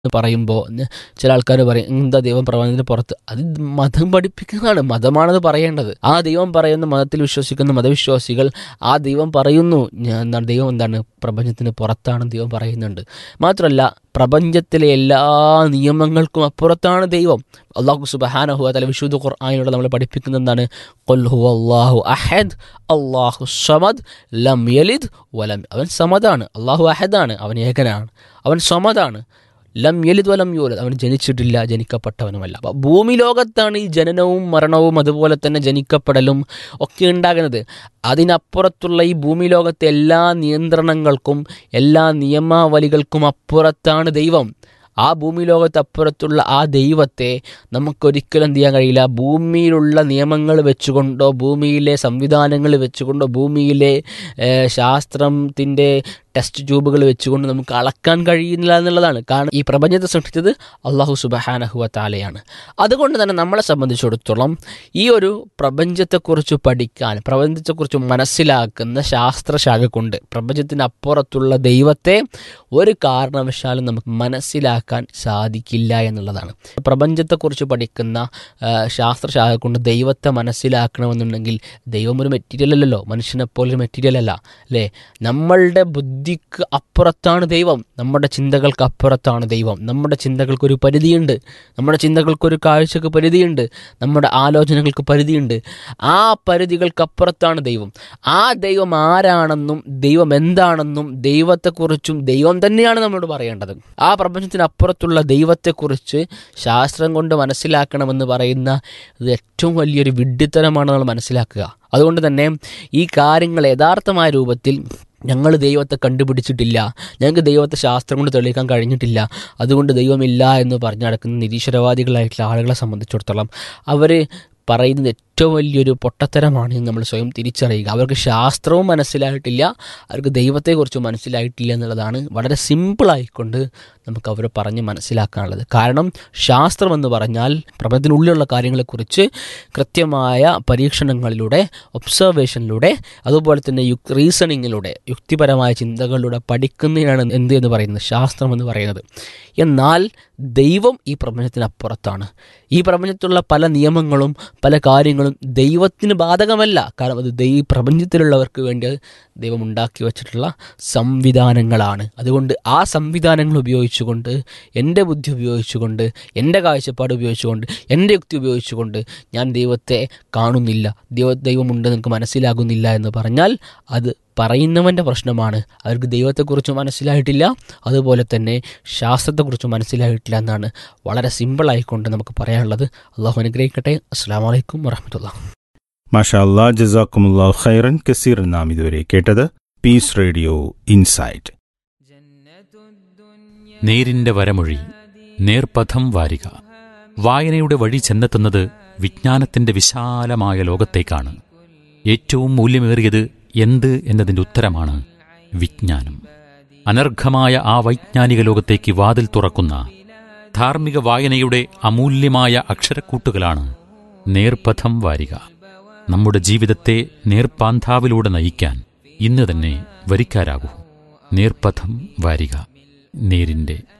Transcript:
പറയുമ്പോൾ ചില ആൾക്കാർ പറയും എന്താ ദൈവം പ്രപഞ്ചത്തിന് പുറത്ത് അത് മതം പഠിപ്പിക്കുന്നതാണ് മതമാണത് പറയേണ്ടത് ആ ദൈവം പറയുന്ന മതത്തിൽ വിശ്വസിക്കുന്ന മതവിശ്വാസികൾ ആ ദൈവം പറയുന്നു ഞാൻ എന്താണ് ദൈവം എന്താണ് പ്രപഞ്ചത്തിന് പുറത്താണ് ദൈവം പറയുന്നുണ്ട് മാത്രമല്ല പ്രപഞ്ചത്തിലെ എല്ലാ നിയമങ്ങൾക്കും അപ്പുറത്താണ് ദൈവം അള്ളാഹു സുബഹാനഹു അതല്ല വിശുദ്ധ ഖുർആാനിലൂടെ നമ്മൾ പഠിപ്പിക്കുന്ന എന്താണ് കൊൽഹു അള്ളാഹു അഹദ് അള്ളാഹു സമദ് ലം യലിദ് വലം അവൻ സമദാണ് അള്ളാഹു അഹദാണ് അവൻ ഏകനാണ് അവൻ സമദാണ് ലം യലിദ് വലം യൂലദ് അവൻ ജനിച്ചിട്ടില്ല ജനിക്കപ്പെട്ടവനുമല്ല അപ്പോൾ ഭൂമി ലോകത്താണ് ഈ ജനനവും മരണവും അതുപോലെ തന്നെ ജനിക്കപ്പെടലും ഒക്കെ ഉണ്ടാകുന്നത് അതിനപ്പുറത്തുള്ള ഈ ഭൂമി ലോകത്തെ എല്ലാ നിയന്ത്രണങ്ങൾക്കും എല്ലാ നിയമാവലികൾക്കും അപ്പുറത്താണ് ദൈവം ആ ഭൂമി ലോകത്തപ്പുറത്തുള്ള ആ ദൈവത്തെ നമുക്കൊരിക്കലും എന്ത് ചെയ്യാൻ കഴിയില്ല ഭൂമിയിലുള്ള നിയമങ്ങൾ വെച്ചുകൊണ്ടോ ഭൂമിയിലെ സംവിധാനങ്ങൾ വെച്ചുകൊണ്ടോ ഭൂമിയിലെ ശാസ്ത്രത്തിൻ്റെ ടെസ്റ്റ് ട്യൂബുകൾ വെച്ചുകൊണ്ട് നമുക്ക് അളക്കാൻ കഴിയുന്നില്ല എന്നുള്ളതാണ് കാരണം ഈ പ്രപഞ്ചത്തെ സൃഷ്ടിച്ചത് അള്ളാഹു സുബഹാനഹുവ താലയാണ് അതുകൊണ്ട് തന്നെ നമ്മളെ സംബന്ധിച്ചിടത്തോളം ഈ ഒരു പ്രപഞ്ചത്തെക്കുറിച്ച് പഠിക്കാൻ പ്രപഞ്ചത്തെക്കുറിച്ച് മനസ്സിലാക്കുന്ന ശാസ്ത്രശാഖ കൊണ്ട് പ്രപഞ്ചത്തിന് അപ്പുറത്തുള്ള ദൈവത്തെ ഒരു കാരണവശാലും നമുക്ക് മനസ്സിലാക്കാൻ സാധിക്കില്ല എന്നുള്ളതാണ് പ്രപഞ്ചത്തെക്കുറിച്ച് പഠിക്കുന്ന ശാസ്ത്രശാഖ കൊണ്ട് ദൈവത്തെ മനസ്സിലാക്കണമെന്നുണ്ടെങ്കിൽ ദൈവം ഒരു മെറ്റീരിയൽ അല്ലല്ലോ മനുഷ്യനെപ്പോലെ ഒരു മെറ്റീരിയൽ അല്ല അല്ലേ നമ്മളുടെ ബുദ്ധിക്ക് അപ്പുറത്താണ് ദൈവം നമ്മുടെ ചിന്തകൾക്ക് അപ്പുറത്താണ് ദൈവം നമ്മുടെ ചിന്തകൾക്കൊരു പരിധിയുണ്ട് നമ്മുടെ ചിന്തകൾക്കൊരു കാഴ്ചക്ക് പരിധിയുണ്ട് നമ്മുടെ ആലോചനകൾക്ക് പരിധിയുണ്ട് ആ പരിധികൾക്കപ്പുറത്താണ് ദൈവം ആ ദൈവം ആരാണെന്നും ദൈവം എന്താണെന്നും ദൈവത്തെക്കുറിച്ചും ദൈവം തന്നെയാണ് നമ്മളോട് പറയേണ്ടത് ആ പ്രപഞ്ചത്തിനപ്പുറത്തുള്ള ദൈവത്തെക്കുറിച്ച് ശാസ്ത്രം കൊണ്ട് മനസ്സിലാക്കണമെന്ന് പറയുന്ന ഇത് ഏറ്റവും വലിയൊരു വിഡ്ഢിത്തരമാണ് നമ്മൾ മനസ്സിലാക്കുക അതുകൊണ്ട് തന്നെ ഈ കാര്യങ്ങൾ യഥാർത്ഥമായ രൂപത്തിൽ ഞങ്ങൾ ദൈവത്തെ കണ്ടുപിടിച്ചിട്ടില്ല ഞങ്ങൾക്ക് ദൈവത്തെ ശാസ്ത്രം കൊണ്ട് തെളിയിക്കാൻ കഴിഞ്ഞിട്ടില്ല അതുകൊണ്ട് ദൈവമില്ല എന്ന് പറഞ്ഞു നടക്കുന്ന നിരീശ്വരവാദികളായിട്ടുള്ള ആളുകളെ സംബന്ധിച്ചിടത്തോളം അവർ പറയുന്നത് ഏറ്റവും വലിയൊരു പൊട്ടത്തരമാണ് എന്ന് നമ്മൾ സ്വയം തിരിച്ചറിയുക അവർക്ക് ശാസ്ത്രവും മനസ്സിലായിട്ടില്ല അവർക്ക് ദൈവത്തെക്കുറിച്ച് മനസ്സിലായിട്ടില്ല എന്നുള്ളതാണ് വളരെ സിമ്പിളായിക്കൊണ്ട് നമുക്ക് അവരെ പറഞ്ഞ് മനസ്സിലാക്കാനുള്ളത് കാരണം ശാസ്ത്രം എന്ന് പറഞ്ഞാൽ പ്രപഞ്ചത്തിനുള്ളിലുള്ള കാര്യങ്ങളെക്കുറിച്ച് കൃത്യമായ പരീക്ഷണങ്ങളിലൂടെ ഒബ്സർവേഷനിലൂടെ അതുപോലെ തന്നെ യുക് റീസണിങ്ങിലൂടെ യുക്തിപരമായ ചിന്തകളിലൂടെ പഠിക്കുന്നതിനാണ് എന്ത് എന്ന് പറയുന്നത് ശാസ്ത്രം എന്ന് പറയുന്നത് എന്നാൽ ദൈവം ഈ പ്രപഞ്ചത്തിനപ്പുറത്താണ് ഈ പ്രപഞ്ചത്തിലുള്ള പല നിയമങ്ങളും പല കാര്യങ്ങളും ദൈവത്തിന് ബാധകമല്ല കാരണം അത് ദൈ പ്രപഞ്ചത്തിലുള്ളവർക്ക് വേണ്ടി ദൈവം ഉണ്ടാക്കി വച്ചിട്ടുള്ള സംവിധാനങ്ങളാണ് അതുകൊണ്ട് ആ സംവിധാനങ്ങൾ ഉപയോഗിച്ചുകൊണ്ട് എൻ്റെ ബുദ്ധി ഉപയോഗിച്ചുകൊണ്ട് എൻ്റെ കാഴ്ചപ്പാട് ഉപയോഗിച്ചുകൊണ്ട് എൻ്റെ യുക്തി ഉപയോഗിച്ചുകൊണ്ട് ഞാൻ ദൈവത്തെ കാണുന്നില്ല ദൈവ ദൈവമുണ്ട് നിങ്ങൾക്ക് മനസ്സിലാകുന്നില്ല എന്ന് പറഞ്ഞാൽ അത് പറയുന്നവൻ്റെ പ്രശ്നമാണ് അവർക്ക് ദൈവത്തെക്കുറിച്ച് മനസ്സിലായിട്ടില്ല അതുപോലെ തന്നെ ശാസ്ത്രത്തെക്കുറിച്ച് മനസ്സിലായിട്ടില്ല എന്നാണ് വളരെ സിമ്പിളായിക്കൊണ്ട് നമുക്ക് പറയാനുള്ളത് അള്ളാഹു അനുഗ്രഹിക്കട്ടെ അസ്സാം വലൈക്കും വറഹമത്തുള്ള മാഷാ അല്ലാ ജസാക്കുമുല്ലാ ഖൈറൻ കസീർ നാം ഇതുവരെ കേട്ടത് പീസ് റേഡിയോ ഇൻസൈറ്റ് നേരിന്റെ വരമൊഴി നേർപഥം വാരിക വായനയുടെ വഴി ചെന്നെത്തുന്നത് വിജ്ഞാനത്തിന്റെ വിശാലമായ ലോകത്തേക്കാണ് ഏറ്റവും മൂല്യമേറിയത് എന്ത് എന്നതിന്റെ ഉത്തരമാണ് വിജ്ഞാനം അനർഘമായ ആ വൈജ്ഞാനിക ലോകത്തേക്ക് വാതിൽ തുറക്കുന്ന ധാർമ്മിക വായനയുടെ അമൂല്യമായ അക്ഷരക്കൂട്ടുകളാണ് നേർപഥം വാരിക നമ്മുടെ ജീവിതത്തെ നേർപ്പാന്താവിലൂടെ നയിക്കാൻ ഇന്ന് തന്നെ വരിക്കാരാകൂ നേർപഥം വാരിക നേരിന്റെ